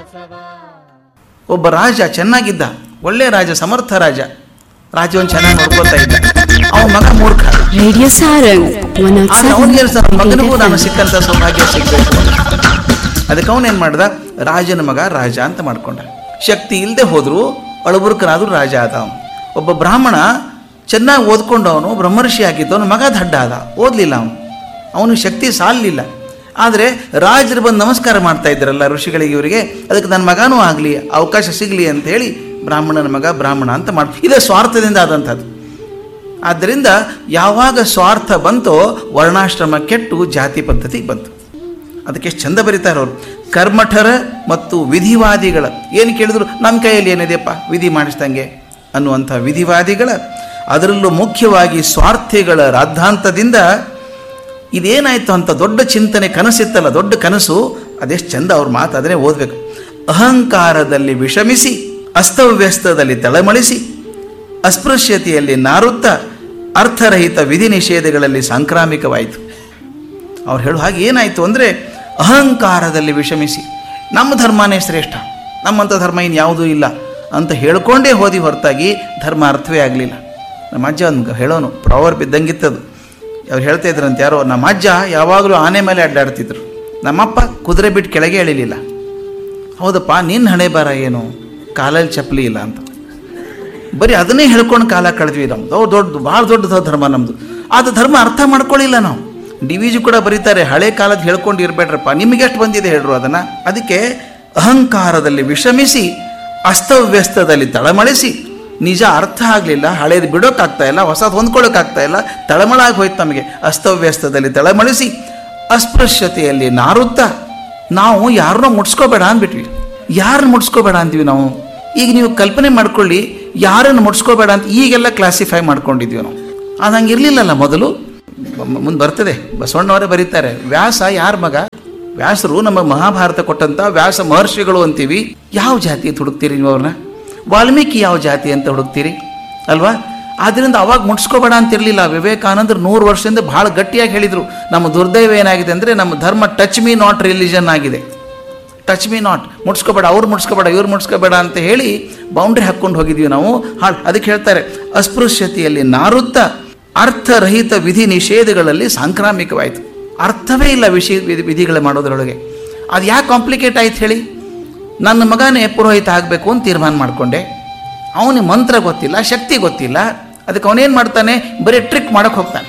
ಒಬ್ಬ ರಾಜ ಚೆನ್ನಾಗಿದ್ದ ಒಳ್ಳೆ ರಾಜ ಸಮರ್ಥ ರಾಜ ರಾಜ್ಯವನ್ನು ಚೆನ್ನಾಗಿ ನೋಡ್ಕೊತಾ ಇದ್ದ ಅವನ ಮಗ ಮೂರ್ಖ Radio Sarang, ಆದ್ರೆ ಅವನಿಗೆ ಸಹ ಮಗನಿಗೂ ನಾನು 107.8 ಸಿಕ್ಕಂತ ಸೌಭಾಗ್ಯ ಸಿಗ್ಬೇಕು ಅದಕ್ಕೆ ಅವನೇನ್ ಮಾಡ್ದ ರಾಜನ ಮಗ ರಾಜ ಅಂತ ಮಾಡ್ಕೊಂಡ ಶಕ್ತಿ ಇಲ್ಲದೆ ಹೋದ್ರು ಅಳಬುರ್ಕನಾದ್ರೂ ರಾಜ ಆದ ಅವನು ಒಬ್ಬ ಬ್ರಾಹ್ಮಣ ಚೆನ್ನಾಗಿ ಓದ್ಕೊಂಡವನು ಬ್ರಹ್ಮರ್ಷಿ ಆಗಿದ್ದವನು ಮಗ ದಡ್ಡ ಆದ ಓದ್ಲಿಲ್ಲ ಅವನು ಅವನಿಗೆ ಶಕ್ತಿ ಸಾಲಲಿಲ್ಲ ಆದರೆ ರಾಜರು ಬಂದು ನಮಸ್ಕಾರ ಮಾಡ್ತಾ ಇದ್ರಲ್ಲ ಋಷಿಗಳಿಗೆ ಇವರಿಗೆ ಅದಕ್ಕೆ ನನ್ನ ಮಗನೂ ಆಗಲಿ ಅವಕಾಶ ಸಿಗಲಿ ಅಂತ ಹೇಳಿ ಬ್ರಾಹ್ಮಣನ ಮಗ ಬ್ರಾಹ್ಮಣ ಅಂತ ಮಾಡಿ ಇದೇ ಸ್ವಾರ್ಥದಿಂದ ಆದಂಥದ್ದು ಆದ್ದರಿಂದ ಯಾವಾಗ ಸ್ವಾರ್ಥ ಬಂತೋ ವರ್ಣಾಶ್ರಮ ಕೆಟ್ಟು ಜಾತಿ ಪದ್ಧತಿ ಬಂತು ಅದಕ್ಕೆ ಎಷ್ಟು ಚಂದ ಬರೀತಾರೆ ಅವರು ಕರ್ಮಠರ ಮತ್ತು ವಿಧಿವಾದಿಗಳ ಏನು ಕೇಳಿದ್ರು ನಮ್ಮ ಕೈಯಲ್ಲಿ ಏನಿದೆಯಪ್ಪ ವಿಧಿ ಮಾಡಿಸ್ದಂಗೆ ಅನ್ನುವಂಥ ವಿಧಿವಾದಿಗಳ ಅದರಲ್ಲೂ ಮುಖ್ಯವಾಗಿ ಸ್ವಾರ್ಥಿಗಳ ರಾದ್ಧಾಂತದಿಂದ ಇದೇನಾಯ್ತು ಅಂತ ದೊಡ್ಡ ಚಿಂತನೆ ಕನಸಿತ್ತಲ್ಲ ದೊಡ್ಡ ಕನಸು ಅದೆಷ್ಟು ಚಂದ ಅವ್ರ ಮಾತು ಅದನ್ನೇ ಓದಬೇಕು ಅಹಂಕಾರದಲ್ಲಿ ವಿಷಮಿಸಿ ಅಸ್ತವ್ಯಸ್ತದಲ್ಲಿ ತಳಮಳಿಸಿ ಅಸ್ಪೃಶ್ಯತೆಯಲ್ಲಿ ನಾರುತ್ತ ಅರ್ಥರಹಿತ ವಿಧಿ ನಿಷೇಧಗಳಲ್ಲಿ ಸಾಂಕ್ರಾಮಿಕವಾಯಿತು ಅವ್ರು ಹೇಳೋ ಹಾಗೆ ಏನಾಯಿತು ಅಂದರೆ ಅಹಂಕಾರದಲ್ಲಿ ವಿಷಮಿಸಿ ನಮ್ಮ ಧರ್ಮನೇ ಶ್ರೇಷ್ಠ ನಮ್ಮಂಥ ಧರ್ಮ ಇನ್ನು ಯಾವುದೂ ಇಲ್ಲ ಅಂತ ಹೇಳ್ಕೊಂಡೇ ಹೋದಿ ಹೊರತಾಗಿ ಧರ್ಮ ಅರ್ಥವೇ ಆಗಲಿಲ್ಲ ನಮ್ಮ ಅಜ್ಜ ಒಂದು ಹೇಳೋನು ಪ್ರವರ್ ಬಿದ್ದಂಗಿತ್ತದು ಅವ್ರು ಹೇಳ್ತಾ ಇದ್ರಂತೆ ಯಾರೋ ನಮ್ಮ ಅಜ್ಜ ಯಾವಾಗಲೂ ಆನೆ ಮೇಲೆ ಅಡ್ಡಾಡ್ತಿದ್ರು ನಮ್ಮಪ್ಪ ಕುದುರೆ ಬಿಟ್ಟು ಕೆಳಗೆ ಎಳಿಲಿಲ್ಲ ಹೌದಪ್ಪ ನಿನ್ನ ಹಣೆ ಬರ ಏನು ಕಾಲಲ್ಲಿ ಚಪ್ಪಲಿ ಇಲ್ಲ ಅಂತ ಬರೀ ಅದನ್ನೇ ಹೇಳ್ಕೊಂಡು ಕಾಲ ಕಳೆದ್ವಿ ನಮ್ದು ಅವ್ರು ದೊಡ್ಡ ಭಾಳ ದೊಡ್ಡ ಧರ್ಮ ನಮ್ಮದು ಅದು ಧರ್ಮ ಅರ್ಥ ಮಾಡ್ಕೊಳ್ಳಿಲ್ಲ ನಾವು ಡಿ ವಿ ಜಿ ಕೂಡ ಬರೀತಾರೆ ಹಳೆ ಕಾಲದ ಹೇಳ್ಕೊಂಡು ಇರಬೇಡ್ರಪ್ಪ ನಿಮಗೆಷ್ಟು ಬಂದಿದೆ ಹೇಳ್ರು ಅದನ್ನು ಅದಕ್ಕೆ ಅಹಂಕಾರದಲ್ಲಿ ವಿಷಮಿಸಿ ಅಸ್ತವ್ಯಸ್ತದಲ್ಲಿ ತಳಮಳಿಸಿ ನಿಜ ಅರ್ಥ ಆಗಲಿಲ್ಲ ಹಳೇದು ಬಿಡೋಕ್ಕಾಗ್ತಾ ಇಲ್ಲ ಹೊಸದು ಹೊಂದ್ಕೊಳ್ಳೋಕ್ಕಾಗ್ತಾ ಇಲ್ಲ ತಳಮಳ ಆಗಿ ಹೋಯ್ತು ನಮಗೆ ಅಸ್ತವ್ಯಸ್ತದಲ್ಲಿ ತಳಮಳಿಸಿ ಅಸ್ಪೃಶ್ಯತೆಯಲ್ಲಿ ನಾರುತ್ತಾ ನಾವು ಯಾರನ್ನೋ ಮುಟ್ಸ್ಕೋಬೇಡ ಅಂದ್ಬಿಟ್ವಿ ಯಾರನ್ನ ಮುಟ್ಸ್ಕೋಬೇಡ ಅಂತೀವಿ ನಾವು ಈಗ ನೀವು ಕಲ್ಪನೆ ಮಾಡ್ಕೊಳ್ಳಿ ಯಾರನ್ನು ಮುಟ್ಸ್ಕೋಬೇಡ ಅಂತ ಈಗೆಲ್ಲ ಕ್ಲಾಸಿಫೈ ಮಾಡ್ಕೊಂಡಿದ್ವಿ ನಾವು ಅದು ಹಂಗೆ ಇರಲಿಲ್ಲಲ್ಲ ಮೊದಲು ಮುಂದೆ ಬರ್ತದೆ ಬಸವಣ್ಣವರೇ ಬರೀತಾರೆ ವ್ಯಾಸ ಯಾರ ಮಗ ವ್ಯಾಸರು ನಮ್ಮ ಮಹಾಭಾರತ ಕೊಟ್ಟಂತ ವ್ಯಾಸ ಮಹರ್ಷಿಗಳು ಅಂತೀವಿ ಯಾವ ಜಾತಿ ಅಂತ ಹುಡುಕ್ತೀರಿ ನೀವು ಅವ್ರನ್ನ ವಾಲ್ಮೀಕಿ ಯಾವ ಜಾತಿ ಅಂತ ಹುಡುಕ್ತೀರಿ ಅಲ್ವಾ ಆದ್ದರಿಂದ ಅವಾಗ ಮುಟ್ಸ್ಕೋಬೇಡ ಅಂತಿರಲಿಲ್ಲ ವಿವೇಕಾನಂದರು ನೂರು ವರ್ಷದಿಂದ ಭಾಳ ಗಟ್ಟಿಯಾಗಿ ಹೇಳಿದರು ನಮ್ಮ ದುರ್ದೈವ ಏನಾಗಿದೆ ಅಂದರೆ ನಮ್ಮ ಧರ್ಮ ಟಚ್ ಮೀ ನಾಟ್ ರಿಲಿಜನ್ ಆಗಿದೆ ಟಚ್ ಮೀ ನಾಟ್ ಮುಟ್ಸ್ಕೋಬೇಡ ಅವ್ರು ಮುಟ್ಸ್ಕೋಬೇಡ ಇವ್ರು ಮುಟ್ಸ್ಕೋಬೇಡ ಅಂತ ಹೇಳಿ ಬೌಂಡ್ರಿ ಹಾಕ್ಕೊಂಡು ಹೋಗಿದ್ವಿ ನಾವು ಹಾಳು ಅದಕ್ಕೆ ಹೇಳ್ತಾರೆ ಅಸ್ಪೃಶ್ಯತೆಯಲ್ಲಿ ನಾರುತ್ತ ಅರ್ಥರಹಿತ ವಿಧಿ ನಿಷೇಧಗಳಲ್ಲಿ ಸಾಂಕ್ರಾಮಿಕವಾಯಿತು ಅರ್ಥವೇ ಇಲ್ಲ ವಿಷಯ ವಿಧಿ ವಿಧಿಗಳು ಮಾಡೋದ್ರೊಳಗೆ ಅದು ಯಾಕೆ ಕಾಂಪ್ಲಿಕೇಟ್ ಆಯ್ತು ಹೇಳಿ ನನ್ನ ಮಗನೇ ಪುರೋಹಿತ ಆಗಬೇಕು ಅಂತ ತೀರ್ಮಾನ ಮಾಡಿಕೊಂಡೆ ಅವನಿಗೆ ಮಂತ್ರ ಗೊತ್ತಿಲ್ಲ ಶಕ್ತಿ ಗೊತ್ತಿಲ್ಲ ಅದಕ್ಕೆ ಅವನೇನು ಮಾಡ್ತಾನೆ ಬರೀ ಟ್ರಿಕ್ ಮಾಡೋಕ್ಕೆ ಹೋಗ್ತಾನೆ